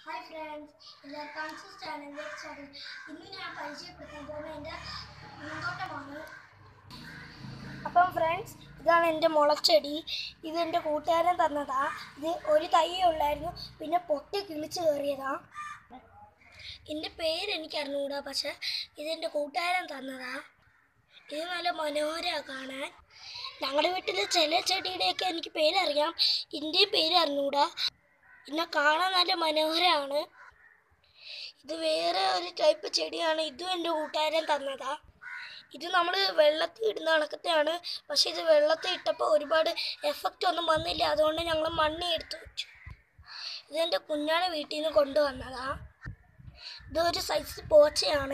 hi friends എല്ലാവർക്കും കാൺസസ് ചാനലിൻ്റെ channel ഇന്ന് ഞാൻ പരിചയപ്പെടുത്താൻ പോകുന്ന എൻ്റെ പൂന്തോട്ടമാണ് അപ്പം ഫ്രണ്ട്സ് ഇതാണ് എൻ്റെ മുളച്ചെടി ഇത് എൻ്റെ കൂട്ടുകാരൻ തന്നതാ ഇത് ഒരു തൈയേ ഉള്ളായിരുന്നു പിന്നെ പൊട്ടി കിളിച്ച് കയറിയതാ എൻ്റെ പേര് എനിക്ക് അറിഞ്ഞുകൂടാ പക്ഷെ ഇതെൻ്റെ കൂട്ടുകാരൻ തന്നതാ ഇത് നല്ല മനോഹരമാണ് കാണാൻ ഞങ്ങളുടെ വീട്ടിൽ ചില ചെടിയുടെയൊക്കെ എനിക്ക് പേരറിയാം ഇതിൻ്റെയും പേര് അറിഞ്ഞുകൂടാ പിന്നെ കാണാൻ നല്ല മനോഹരമാണ് ഇത് വേറെ ഒരു ടൈപ്പ് ചെടിയാണ് ഇതും എൻ്റെ കൂട്ടുകാരൻ തന്നതാ ഇത് നമ്മൾ വെള്ളത്തിൽ ഇടുന്ന കണക്കത്തെയാണ് പക്ഷെ ഇത് വെള്ളത്തിൽ ഇട്ടപ്പോൾ ഒരുപാട് എഫക്റ്റ് ഒന്നും വന്നില്ല അതുകൊണ്ട് ഞങ്ങൾ മണ്ണി എടുത്ത് വെച്ചു ഇതെൻ്റെ കുഞ്ഞാണ് വീട്ടിൽ നിന്ന് കൊണ്ടുവന്നതാ ഇതൊരു സൈസ് പോച്ചയാണ്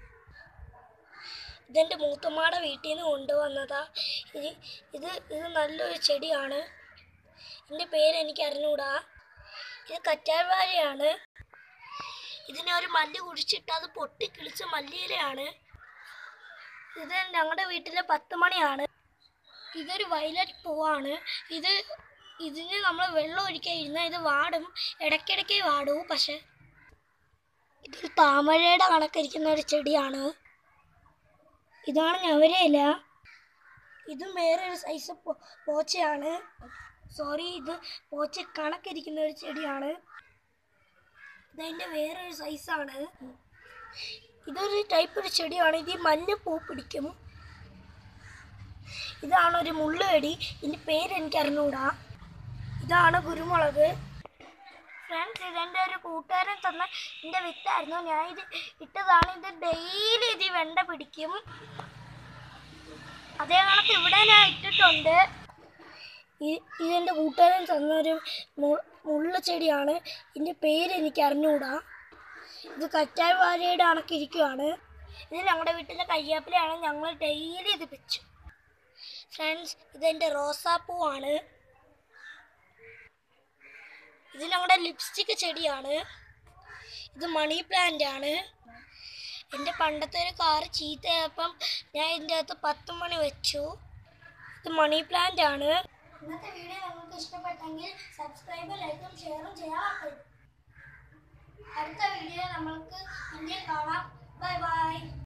ഇതെൻ്റെ മൂത്തമ്മയുടെ വീട്ടിൽ നിന്ന് കൊണ്ടുവന്നതാ ഇത് ഇത് ഇത് നല്ലൊരു ചെടിയാണ് ഇതിൻ്റെ പേര് എനിക്ക് അറിഞ്ഞുകൂടാ ഇത് കറ്റാർവാഴയാണ് ഇതിനെ ഒരു മല്ല് കുഴിച്ചിട്ട് അത് പൊട്ടി കിളിച്ച മല്ലിയിലയാണ് ഇത് ഞങ്ങളുടെ വീട്ടിലെ പത്ത് മണിയാണ് ഇതൊരു വയലറ്റ് പൂവാണ് ഇത് ഇതിന് നമ്മൾ വെള്ളം ഒഴിക്കാൻ ഇരുന്നാൽ ഇത് വാടും ഇടയ്ക്കിടയ്ക്ക് വാടൂ പക്ഷെ ഇതൊരു താമരയുടെ കണക്കിരിക്കുന്ന ഒരു ചെടിയാണ് ഇതാണ് ഞവരയില ഇതും വേറൊരു സൈസ് പോ- പോച്ചയാണ് സോറി ഇത് പോച്ച കണക്കിരിക്കുന്ന ഒരു ചെടിയാണ് ഇതതിൻ്റെ വേറൊരു സൈസാണ് ഇതൊരു ടൈപ്പ് ഒരു ചെടിയാണ് ഇത് ഈ മഞ്ഞ പൂ പിടിക്കും ഇതാണ് ഒരു മുള്ളുകടി ഇതിൻ്റെ പേര് എനിക്ക് അറിഞ്ഞുകൂടാ ഇതാണ് കുരുമുളക് ഫ്രണ്ട്സ് ഇതെൻ്റെ ഒരു കൂട്ടുകാരൻ തന്ന എൻ്റെ വിത്തായിരുന്നു ഞാൻ ഇത് ഇട്ടതാണ് ഇത് ഡെയിലി ഇത് ഈ വെണ്ട പിടിക്കും അതേ കണക്ക് ഇവിടെ ഞാൻ ഇട്ടിട്ടുണ്ട് ഈ- ഇതെൻ്റെ കൂട്ടുകാരൻ തന്നൊരു മു- മുള്ള ചെടിയാണ് ഇതിൻ്റെ പേര് എനിക്ക് അറിഞ്ഞുകൂടാ ഇത് കറ്റാർ വാഴയുടെ കണക്കിരിക്കുകയാണ് ഇത് ഞങ്ങളുടെ വീട്ടിലെ കരിയാപ്പിലയാണ് ഞങ്ങൾ ഡെയിലി ഇത് വെച്ചു ഫ്രണ്ട്സ് ഇതെൻ്റെ റോസാപ്പൂവാണ് ഇത് ഞങ്ങളുടെ ലിപ്സ്റ്റിക് ചെടിയാണ് ഇത് മണി പ്ലാന്റ് ആണ് എൻ്റെ പണ്ടത്തെ ഒരു കാറ് ചീത്തയായപ്പം ഞാൻ ഇതിൻ്റെ അകത്ത് പത്ത് മണി വെച്ചു ഇത് മണി പ്ലാന്റ് ആണ് ഇന്നത്തെ വീഡിയോ നിങ്ങൾക്ക് ഇഷ്ടപ്പെട്ടെങ്കിൽ സബ്സ്ക്രൈബ് ലൈക്കും ഷെയറും ചെയ്യാൻ മറക്കരുത് അടുത്ത വീഡിയോ നമ്മൾക്ക് പിന്നെ കാണാം ബൈ ബൈ